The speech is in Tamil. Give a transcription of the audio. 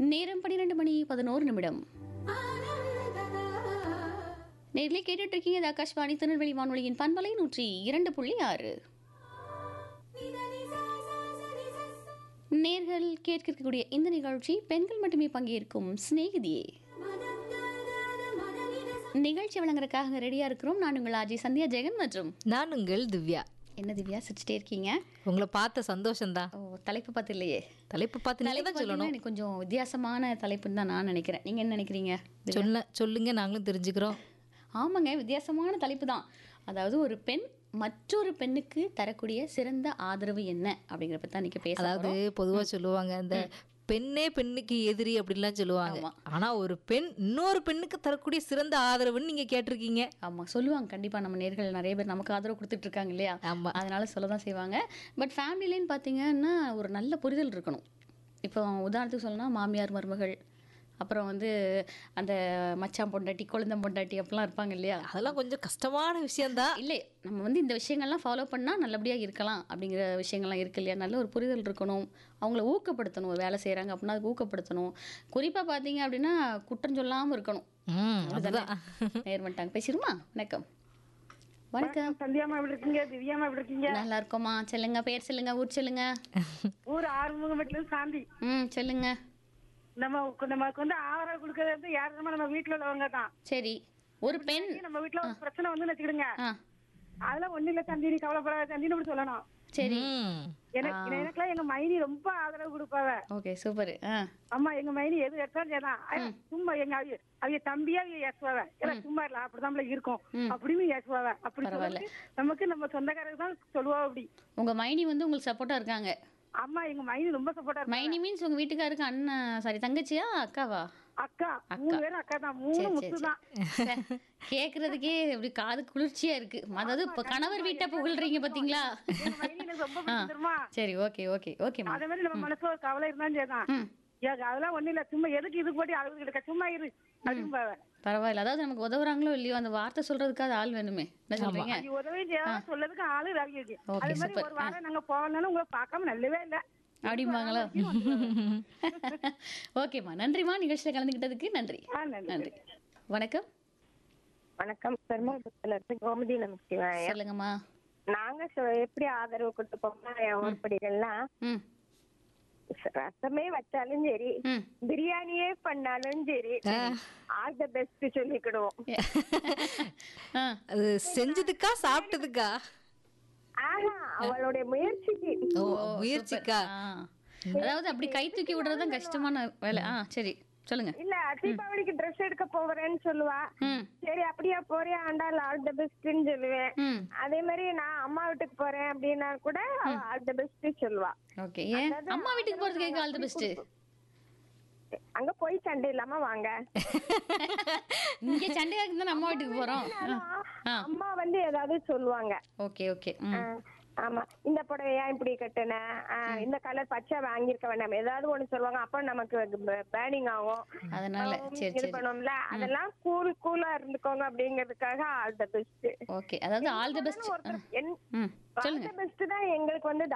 நேரம் பன்னிரெண்டு மணி பதினோரு நிமிடம் நேரிலே கேட்டுட்டு இருக்கீங்க இது ஆகாஷ்வாணி திருநெல்வேலி வானொலியின் பண்பலை நூற்றி இரண்டு புள்ளி ஆறு நேர்கள் கேட்க இருக்கக்கூடிய இந்த நிகழ்ச்சி பெண்கள் மட்டுமே பங்கேற்கும் சிநேகிதியே நிகழ்ச்சி வழங்குறதுக்காக ரெடியா இருக்கிறோம் நான் உங்கள் ஆஜி சந்தியா ஜெகன் மற்றும் நான் உங்கள் திவ்யா என்ன திவ்யா சிரிச்சிட்டே இருக்கீங்க உங்களை பார்த்த சந்தோஷம்தான் ஓ தலைப்பு பார்த்து இல்லையே தலைப்பு பார்த்து நீங்க தலைப்பு தான் சொல்லணும் பார்த்தீங்கன்னா எனக்கு கொஞ்சம் வித்தியாசமான தலைப்புன்னு தான் நான் நினைக்கிறேன் நீங்க என்ன நினைக்கிறீங்க சொல்ல சொல்லுங்க நாங்களும் தெரிஞ்சுக்கிறோம் ஆமாங்க வித்தியாசமான தலைப்பு தான் அதாவது ஒரு பெண் மற்றொரு பெண்ணுக்கு தரக்கூடிய சிறந்த ஆதரவு என்ன அப்படிங்கிற பத்தி தான் இன்னைக்கு பேச அதாவது பொதுவா சொல்லுவாங்க இந்த பெண்ணே பெண்ணுக்கு எதிரி அப்படின்லாம் சொல்லுவாங்க ஆமா. ஆனா ஒரு பெண் இன்னொரு பெண்ணுக்கு தரக்கூடிய சிறந்த ஆதரவுன்னு நீங்க கேட்டிருக்கீங்க ஆமா சொல்லுவாங்க கண்டிப்பா நம்ம நேர்கள் நிறைய பேர் நமக்கு ஆதரவு கொடுத்துட்டு இருக்காங்க இல்லையா ஆமா அதனால சொல்ல தான் செய்வாங்க பட் ஃபேமிலிலேன்னு பார்த்தீங்கன்னா ஒரு நல்ல புரிதல் இருக்கணும் இப்போ உதாரணத்துக்கு சொல்லணும்னா மாமியார் மருமகள் அப்புறம் வந்து அந்த மச்சான் பொண்டாட்டி குழந்தை பொண்டாட்டி அப்படிலாம் இருப்பாங்க இல்லையா அதெல்லாம் கொஞ்சம் கஷ்டமான விஷயம்தான் இல்லை நம்ம வந்து இந்த விஷயங்கள்லாம் ஃபாலோ பண்ணால் நல்லபடியாக இருக்கலாம் அப்படிங்கிற விஷயங்கள்லாம் இருக்கு இல்லையா நல்ல ஒரு புரிதல் இருக்கணும் அவங்கள ஊக்கப்படுத்தணும் ஒரு வேலை செய்கிறாங்க அப்படின்னா அதுக்கு ஊக்கப்படுத்தணும் குறிப்பாக பார்த்தீங்க அப்படின்னா குற்றம் சொல்லாமல் இருக்கணும் ம் அதுதான் நேர் பண்ணிட்டாங்க பேசிடுமா வணக்கம் வணக்கம் சந்தியாமா எப்படி இருக்கீங்க திவ்யாமா எப்படி இருக்கீங்க நல்லா இருக்கோமா சொல்லுங்க பேர் சொல்லுங்க ஊர் சொல்லுங்க ஊர் ஆறுமுகம் வீட்டுல சாந்தி ம் சொல்லுங்க நம்ம நமக்கு வந்து ஆதரவு கொடுக்கறது வந்து யாருமே நம்ம வீட்டுல உள்ளவங்க தான் சரி ஒரு பெண் நம்ம வீட்டுல ஒரு பிரச்சனை வந்து வச்சுக்கிடுங்க ஆ அதெல்லாம் ஒண்ணு இல்ல தம்பி நீ கவலைப்படாத தம்பின்னு அப்படி சொல்லணும் சரி ம். எனக்கு எனக்குலாம் எங்க மைனி ரொம்ப ஆதரவு கொடுப்பாவ ஓகே சூப்பர் ஆ அம்மா எங்க மைனி எது எடுத்தாலும் சரிதான் ஐயா, சும்மா எங்க அவிய அவிய தம்பியா அவிய ஏசுவாவ இல்ல சும்மா இல்ல அப்படிதான் இருக்கும் அப்படின்னு ஏசுவாவ அப்படி பரவாயில்ல. சொல்லிட்டு நமக்கு நம்ம சொந்தக்காரங்க தான் சொல்லுவா அப்படி உங்கள் மைனி வந்து உங்களுக்கு சப்போர்ட்டாக இருக்காங்க அம்மா எங்க மைனி ரொம்ப சப்போர்ட்டா மைனி மீன்ஸ் உங்கள் வீட்டுக்காருக்கு அண்ணன் சாரி தங்கச்சியா அக்காவா அக்கா மூணு பேரும் அக்கா தான் மூணு சரி, முத்து சரி, தான் சே, கேக்குறதுக்கே இப்படி காது குளிர்ச்சியா இருக்கு அதாவது இப்ப கணவர் வீட்டை புகழ்றீங்க பாத்தீங்களா எங்க மைனி எனக்கு ரொம்ப பிடிக்கும் தெரியுமா சரி ஓகே ஓகே ஓகேம்மா அதே மாதிரி நம்ம மனசுல ஒரு கவலை இருந்தாலும் சரிதான் ம் ஏங்க, அதெல்லாம் ஒண்ணு இல்ல சும்மா எதுக்கு இது போட்டு அழுது கிடக்க சும்மா இரு அப்படிம்பாவ பரவாயில்ல அதாவது நமக்கு உதவுறாங்களோ இல்லையோ அந்த வார்த்தை சொல்றதுக்காக ஆள் வேணுமே என்ன சொல்றீங்க நீ உதவி செய்யாத சொல்லதுக்கு ஆளு ரவி இருக்கு Okay, அதே மாதிரி super. ஒரு வாரம் நாங்க போனாலும் உங்களை பார்க்காம நல்லவே இல்ல அப்படிம்பாங்களோ ஓகேம்மா நன்றிம்மா நிகழ்ச்சியில கலந்துக்கிட்டதுக்கு நன்றி ஆ, நன்றி. நன்றி வணக்கம் வணக்கம் பெருமாள்புரத்துல இருந்து கோமதி நமச்சிவாயம் சொல்லுங்கம்மா நாங்க சொ- எப்படி ஆதரவு கொடுத்துப்போம்னா என் உருப்படிகள்லாம் ம் ரசமே வச்சாலும் சரி ம் பிரியாணியே பண்ணாலும் சரி ஆல் த பெஸ்ட் சொல்லிக்கிடுவோம் ஆ அது செஞ்சதுக்கா சாப்பிட்டதுக்கா ஆஹா அவளுடைய முயற்சிக்கு ஓ முயற்சிக்கா ஆ. அதாவது அப்படி கை தூக்கி விடுறதுதான் கஷ்டமான வேலை ஆ சரி சொல்லுங்க இல்ல தீபாவளிக்கு ட்ரெஸ் எடுக்க போறேன்னு சொல்லுவா ம் சரி அப்படியா போறியா ஆண்டாள் ஆல் த பெஸ்ட்னு சொல்லுவேன் ம் அதே மாதிரி நான் அம்மா வீட்டுக்கு போறேன் அப்படின்னா கூட அவ ஆல் த பெஸ்ட் சொல்லுவா ஓகே ஏன் அம்மா வீட்டுக்கு போறதுக்கு ஆல் தி பெஸ்ட் அங்க போய் சண்டை இல்லாம வாங்க இங்க சண்டையாக்கு தான் அம்மா வீட்டுக்கு போறோம் ஆ அம்மா வந்து ஏதாவது சொல்லுவாங்க ஓகே ஓகே ம் ஆ, ஆமா இந்த புடவையா இப்படி கட்டுன ஆ, இந்த கலர் பச்சை வாங்கியிருக்க வேண்டாம் ஏதாவது ஒண்ணு சொல்லுவாங்க அப்ப நமக்கு பேர்னிங் ஆகும் அதனால ஆம், சரி இது சரி பண்ணுவோம்ல அதெல்லாம் கூல் கூலா இருந்துக்கோங்க அப்படிங்கிறதுக்காக ஆல் த பெஸ்ட் ஓகே அதாவது ஆல் தி பெஸ்ட் ஒருத்தர் என் ம் சொல்லுங்க ஆல் த பெஸ்ட் தான் எங்களுக்கு வந்து